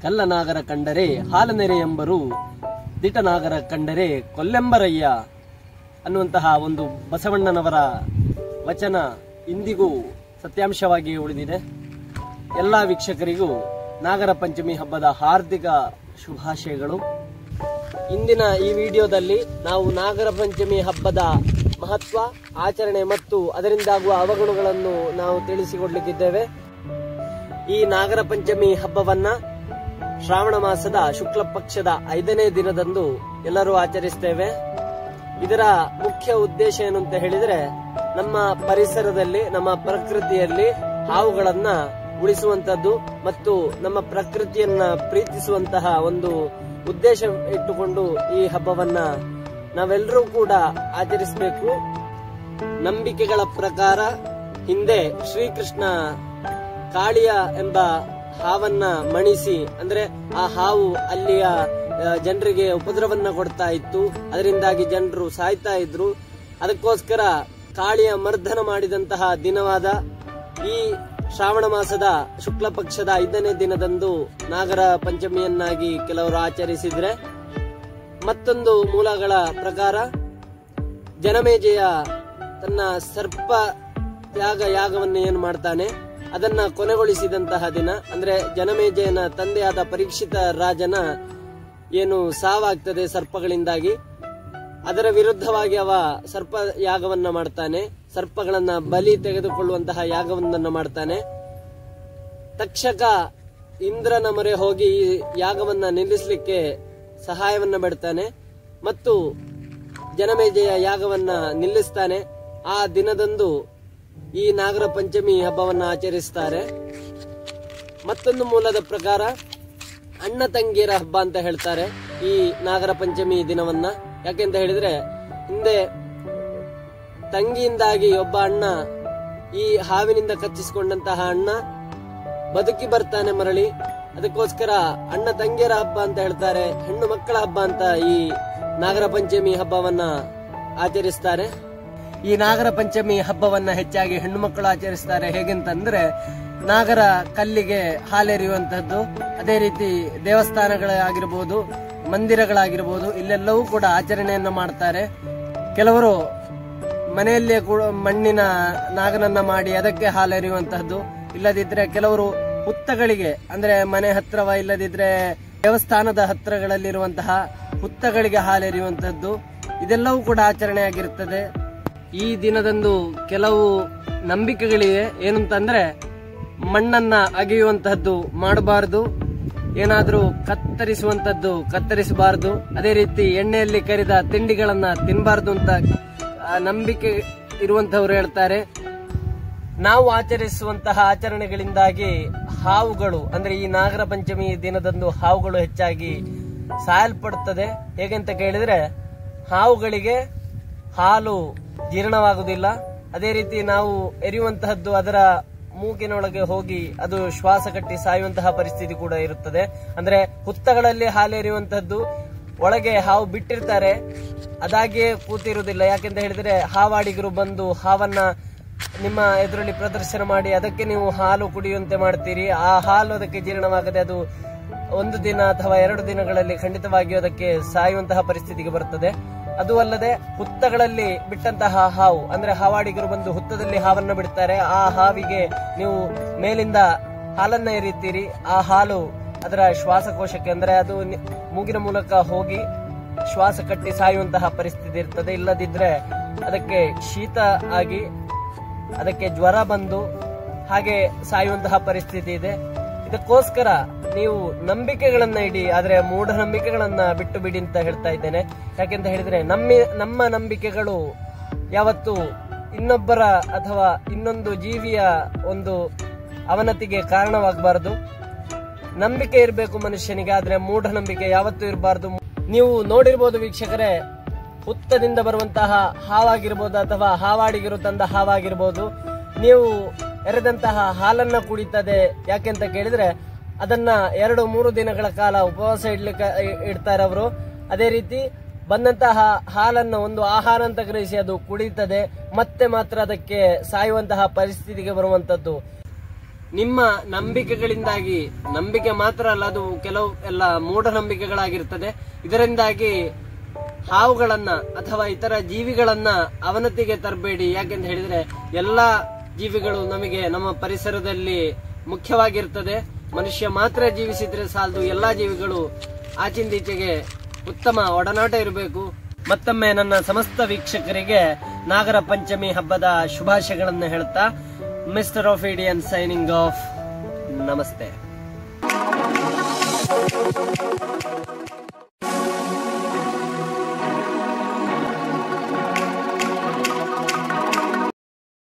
ಕಲ್ಲನಾಗರ ಕಂಡರೆ ಹಾಲನೆರೆ ಎಂಬರು ದಿಟನಾಗರ ಕಂಡರೆ ಕೊಲ್ಲೆಂಬರಯ್ಯ ಅನ್ನುವಂತಹ ಒಂದು ಬಸವಣ್ಣನವರ ವಚನ ಇಂದಿಗೂ ಸತ್ಯಾಂಶವಾಗಿ ಉಳಿದಿದೆ ಎಲ್ಲ ವೀಕ್ಷಕರಿಗೂ ನಾಗರ ಪಂಚಮಿ ಹಬ್ಬದ ಹಾರ್ದಿಕ ಶುಭಾಶಯಗಳು ಇಂದಿನ ಈ ವಿಡಿಯೋದಲ್ಲಿ ನಾವು ನಾಗರ ಪಂಚಮಿ ಹಬ್ಬದ ಮಹತ್ವ ಆಚರಣೆ ಮತ್ತು ಅದರಿಂದಾಗುವ ಅವಗುಣಗಳನ್ನು ನಾವು ತಿಳಿಸಿಕೊಡ್ಲಿಕ್ಕಿದ್ದೇವೆ ಈ ನಾಗರ ಪಂಚಮಿ ಹಬ್ಬವನ್ನ ಶ್ರಾವಣ ಮಾಸದ ಶುಕ್ಲ ಪಕ್ಷದ ಐದನೇ ದಿನದಂದು ಎಲ್ಲರೂ ಆಚರಿಸ್ತೇವೆ ಇದರ ಮುಖ್ಯ ಉದ್ದೇಶ ಏನು ಅಂತ ಹೇಳಿದ್ರೆ ನಮ್ಮ ಪರಿಸರದಲ್ಲಿ ನಮ್ಮ ಪ್ರಕೃತಿಯಲ್ಲಿ ಹಾವುಗಳನ್ನ ಉಳಿಸುವಂತದ್ದು ಮತ್ತು ನಮ್ಮ ಪ್ರಕೃತಿಯನ್ನ ಪ್ರೀತಿಸುವಂತಹ ಒಂದು ಉದ್ದೇಶ ಇಟ್ಟುಕೊಂಡು ಈ ಹಬ್ಬವನ್ನ ನಾವೆಲ್ಲರೂ ಕೂಡ ಆಚರಿಸಬೇಕು ನಂಬಿಕೆಗಳ ಪ್ರಕಾರ ಹಿಂದೆ ಶ್ರೀಕೃಷ್ಣ ಕಾಳಿಯ ಎಂಬ ಹಾವನ್ನ ಮಣಿಸಿ ಅಂದ್ರೆ ಆ ಹಾವು ಅಲ್ಲಿಯ ಆ, ಜನರಿಗೆ ಉಪದ್ರವನ್ನ ಕೊಡ್ತಾ ಇತ್ತು ಅದರಿಂದಾಗಿ ಜನರು ಸಾಯ್ತಾ ಇದ್ರು ಅದಕ್ಕೋಸ್ಕರ ಕಾಳಿಯ ಮರ್ದನ ಮಾಡಿದಂತಹ ದಿನವಾದ ಈ ಶ್ರಾವಣ ಮಾಸದ ಶುಕ್ಲ ಪಕ್ಷದ ಐದನೇ ದಿನದಂದು ನಾಗರ ಪಂಚಮಿಯನ್ನಾಗಿ ಕೆಲವರು ಆಚರಿಸಿದ್ರೆ ಮತ್ತೊಂದು ಮೂಲಗಳ ಪ್ರಕಾರ ಜನಮೇಜಯ ತನ್ನ ಸರ್ಪ ತ್ಯಾಗ ಯಾಗವನ್ನು ಏನು ಮಾಡ್ತಾನೆ ಅದನ್ನ ಕೊನೆಗೊಳಿಸಿದಂತಹ ದಿನ ಅಂದ್ರೆ ಜನಮೇಜಯನ ತಂದೆಯಾದ ಪರೀಕ್ಷಿತ ರಾಜನ ಏನು ಸಾವಾಗ್ತದೆ ಸರ್ಪಗಳಿಂದಾಗಿ ಅದರ ವಿರುದ್ಧವಾಗಿ ಅವ ಸರ್ಪ ಯಾಗವನ್ನ ಮಾಡ್ತಾನೆ ಸರ್ಪಗಳನ್ನ ಬಲಿ ತೆಗೆದುಕೊಳ್ಳುವಂತಹ ಯಾಗವನ್ನ ಮಾಡ್ತಾನೆ ತಕ್ಷಕ ಇಂದ್ರನ ಮೊರೆ ಹೋಗಿ ಈ ಯಾಗವನ್ನ ನಿಲ್ಲಿಸಲಿಕ್ಕೆ ಸಹಾಯವನ್ನ ಬೇಡ್ತಾನೆ ಮತ್ತು ಜನಮೇಜಯ ಯಾಗವನ್ನ ನಿಲ್ಲಿಸ್ತಾನೆ ಆ ದಿನದಂದು ಈ ನಾಗರ ಪಂಚಮಿ ಹಬ್ಬವನ್ನ ಆಚರಿಸ್ತಾರೆ ಮತ್ತೊಂದು ಮೂಲದ ಪ್ರಕಾರ ಅಣ್ಣ ತಂಗಿಯರ ಹಬ್ಬ ಅಂತ ಹೇಳ್ತಾರೆ ಈ ನಾಗರ ಪಂಚಮಿ ದಿನವನ್ನ ಯಾಕೆಂತ ಹೇಳಿದ್ರೆ ಹಿಂದೆ ತಂಗಿಯಿಂದಾಗಿ ಒಬ್ಬ ಅಣ್ಣ ಈ ಹಾವಿನಿಂದ ಕಚ್ಚಿಸಿಕೊಂಡಂತಹ ಅಣ್ಣ ಬದುಕಿ ಬರ್ತಾನೆ ಮರಳಿ ಅದಕ್ಕೋಸ್ಕರ ಅಣ್ಣ ತಂಗಿಯರ ಹಬ್ಬ ಅಂತ ಹೇಳ್ತಾರೆ ಹೆಣ್ಣು ಮಕ್ಕಳ ಹಬ್ಬ ಅಂತ ಈ ನಾಗರ ಪಂಚಮಿ ಹಬ್ಬವನ್ನ ಆಚರಿಸ್ತಾರೆ ಈ ನಾಗರ ಪಂಚಮಿ ಹಬ್ಬವನ್ನ ಹೆಚ್ಚಾಗಿ ಹೆಣ್ಣು ಮಕ್ಕಳು ಆಚರಿಸ್ತಾರೆ ಹೇಗೆಂತಂದ್ರೆ ನಾಗರ ಕಲ್ಲಿಗೆ ಹಾಲೆರೆಯುವಂತಹದ್ದು ಅದೇ ರೀತಿ ದೇವಸ್ಥಾನಗಳಾಗಿರ್ಬೋದು ಮಂದಿರಗಳಾಗಿರ್ಬೋದು ಇಲ್ಲೆಲ್ಲವೂ ಕೂಡ ಆಚರಣೆಯನ್ನ ಮಾಡ್ತಾರೆ ಕೆಲವರು ಮನೆಯಲ್ಲೇ ಕೂಡ ಮಣ್ಣಿನ ನಾಗನನ್ನ ಮಾಡಿ ಅದಕ್ಕೆ ಹಾಲೆರೆಯುವಂತಹದ್ದು ಇಲ್ಲದಿದ್ರೆ ಕೆಲವರು ಹುತ್ತಗಳಿಗೆ ಅಂದ್ರೆ ಮನೆ ಹತ್ರವ ಇಲ್ಲದಿದ್ರೆ ದೇವಸ್ಥಾನದ ಹತ್ರಗಳಲ್ಲಿರುವಂತಹ ಹುತ್ತಗಳಿಗೆ ಹಾಲೆರೆಯುವಂತಹದ್ದು ಇದೆಲ್ಲವೂ ಕೂಡ ಆಚರಣೆ ಆಗಿರುತ್ತದೆ ಈ ದಿನದಂದು ಕೆಲವು ನಂಬಿಕೆಗಳಿವೆ ಏನಂತಂದ್ರೆ ಮಣ್ಣನ್ನ ಅಗೆಯುವಂತಹದ್ದು ಮಾಡಬಾರದು ಏನಾದ್ರೂ ಕತ್ತರಿಸುವಂತದ್ದು ಕತ್ತರಿಸಬಾರದು ಅದೇ ರೀತಿ ಎಣ್ಣೆಯಲ್ಲಿ ಕರಿದ ತಿಂಡಿಗಳನ್ನ ತಿನ್ನಬಾರದು ಅಂತ ಆ, ನಂಬಿಕೆ ಇರುವಂತವ್ರು ಹೇಳ್ತಾರೆ ನಾವು ಆಚರಿಸುವಂತಹ ಆಚರಣೆಗಳಿಂದಾಗಿ ಹಾವುಗಳು ಅಂದ್ರೆ ಈ ನಾಗರ ಪಂಚಮಿ ದಿನದಂದು ಹಾವುಗಳು ಹೆಚ್ಚಾಗಿ ಸಾಯಲ್ಪಡುತ್ತದೆ ಹೇಗೆಂತ ಕೇಳಿದ್ರೆ ಹಾವುಗಳಿಗೆ ಹಾಲು ಜೀರ್ಣವಾಗುವುದಿಲ್ಲ ಅದೇ ರೀತಿ ನಾವು ಎರಿಯುವಂತಹದ್ದು ಅದರ ಮೂಗಿನೊಳಗೆ ಹೋಗಿ ಅದು ಶ್ವಾಸ ಕಟ್ಟಿ ಸಾಯುವಂತಹ ಪರಿಸ್ಥಿತಿ ಕೂಡ ಇರುತ್ತದೆ ಅಂದ್ರೆ ಹುತ್ತಗಳಲ್ಲಿ ಹಾಲು ಎರಿಯುವಂತಹದ್ದು ಒಳಗೆ ಹಾವು ಬಿಟ್ಟಿರ್ತಾರೆ ಅದಾಗಿಯೇ ಕೂತಿರುವುದಿಲ್ಲ ಯಾಕೆಂತ ಹೇಳಿದ್ರೆ ಹಾವಾಡಿಗರು ಬಂದು ಹಾವನ್ನ ನಿಮ್ಮ ಎದುರಲ್ಲಿ ಪ್ರದರ್ಶನ ಮಾಡಿ ಅದಕ್ಕೆ ನೀವು ಹಾಲು ಕುಡಿಯುವಂತೆ ಮಾಡ್ತೀರಿ ಆ ಹಾಲು ಅದಕ್ಕೆ ಜೀರ್ಣವಾಗದೆ ಅದು ಒಂದು ದಿನ ಅಥವಾ ಎರಡು ದಿನಗಳಲ್ಲಿ ಖಂಡಿತವಾಗಿಯೂ ಅದಕ್ಕೆ ಸಾಯುವಂತಹ ಪರಿಸ್ಥಿತಿಗೆ ಬರುತ್ತದೆ ಅದು ಅಲ್ಲದೆ ಹುತ್ತಗಳಲ್ಲಿ ಬಿಟ್ಟಂತಹ ಹಾವು ಅಂದ್ರೆ ಹಾವಾಡಿಗರು ಬಂದು ಹುತ್ತದಲ್ಲಿ ಹಾವನ್ನ ಬಿಡ್ತಾರೆ ಆ ಹಾವಿಗೆ ನೀವು ಮೇಲಿಂದ ಹಾಲನ್ನ ಎರಿತೀರಿ ಆ ಹಾಲು ಅದರ ಶ್ವಾಸಕೋಶಕ್ಕೆ ಅಂದ್ರೆ ಅದು ನಿ- ಮೂಗಿನ ಮೂಲಕ ಹೋಗಿ ಶ್ವಾಸ ಕಟ್ಟಿ ಸಾಯುವಂತಹ ಪರಿಸ್ಥಿತಿ ಇರ್ತದೆ ಇಲ್ಲದಿದ್ರೆ ಅದಕ್ಕೆ ಶೀತ ಆಗಿ ಅದಕ್ಕೆ ಜ್ವರ ಬಂದು ಹಾಗೆ ಸಾಯುವಂತಹ ಪರಿಸ್ಥಿತಿ ಇದೆ ಇದಕ್ಕೋಸ್ಕರ ನೀವು ನಂಬಿಕೆಗಳನ್ನ ಇಡಿ ಆದ್ರೆ ಮೂಢನಂಬಿಕೆಗಳನ್ನ ಬಿಟ್ಟು ಬಿಡಿ ಅಂತ ಹೇಳ್ತಾ ಇದ್ದೇನೆ ಯಾಕೆಂತ ಹೇಳಿದ್ರೆ ನಮ್ಮ ನಮ್ಮ ನಂಬಿಕೆಗಳು ಯಾವತ್ತು ಇನ್ನೊಬ್ಬರ ಅಥವಾ ಇನ್ನೊಂದು ಜೀವಿಯ ಒಂದು ಅವನತಿಗೆ ಕಾರಣವಾಗಬಾರದು ನಂಬಿಕೆ ಇರಬೇಕು ಮನುಷ್ಯನಿಗೆ ಆದ್ರೆ ಮೂಢನಂಬಿಕೆ ಯಾವತ್ತೂ ಇರಬಾರದು ನೀವು ನೋಡಿರ್ಬೋದು ವೀಕ್ಷಕರೇ ಹುತ್ತದಿಂದ ಬರುವಂತಹ ಹಾವಾಗಿರ್ಬೋದು ಅಥವಾ ಹಾವಾಡಿಗಿರು ತಂದ ಹಾವಾಗಿರ್ಬೋದು ನೀವು ಎರೆದಂತಹ ಹಾಲನ್ನ ಕುಡಿತದೆ ಯಾಕೆಂತ ಕೇಳಿದ್ರೆ ಅದನ್ನ ಎರಡು ಮೂರು ದಿನಗಳ ಕಾಲ ಉಪವಾಸ ಇಡ್ಲಿಕ್ಕೆ ಇಡ್ತಾರೆ ಅವರು ಅದೇ ರೀತಿ ಬಂದಂತಹ ಹಾಲನ್ನು ಒಂದು ಆಹಾರ ಅಂತ ಗ್ರಹಿಸಿ ಅದು ಕುಡಿಯುತ್ತದೆ ಮತ್ತೆ ಮಾತ್ರ ಅದಕ್ಕೆ ಸಾಯುವಂತಹ ಪರಿಸ್ಥಿತಿಗೆ ಬರುವಂತದ್ದು ನಿಮ್ಮ ನಂಬಿಕೆಗಳಿಂದಾಗಿ ನಂಬಿಕೆ ಮಾತ್ರ ಅಲ್ಲ ಅದು ಕೆಲವು ಎಲ್ಲ ಮೂಢನಂಬಿಕೆಗಳಾಗಿರ್ತದೆ ಇದರಿಂದಾಗಿ ಹಾವುಗಳನ್ನ ಅಥವಾ ಇತರ ಜೀವಿಗಳನ್ನ ಅವನತಿಗೆ ತರಬೇಡಿ ಯಾಕೆಂತ ಹೇಳಿದ್ರೆ ಎಲ್ಲಾ ಜೀವಿಗಳು ನಮಗೆ ನಮ್ಮ ಪರಿಸರದಲ್ಲಿ ಮುಖ್ಯವಾಗಿರ್ತದೆ ಮನುಷ್ಯ ಮಾತ್ರ ಜೀವಿಸಿದ್ರೆ ಸಾಲದು ಎಲ್ಲಾ ಜೀವಿಗಳು ಆಚಿಂದೀಚೆಗೆ ಉತ್ತಮ ಒಡನಾಟ ಇರಬೇಕು ಮತ್ತೊಮ್ಮೆ ನನ್ನ ಸಮಸ್ತ ವೀಕ್ಷಕರಿಗೆ ನಾಗರ ಪಂಚಮಿ ಹಬ್ಬದ ಶುಭಾಶಯಗಳನ್ನು ಹೇಳ್ತಾ mister of Indian signing off ನಮಸ್ತೆ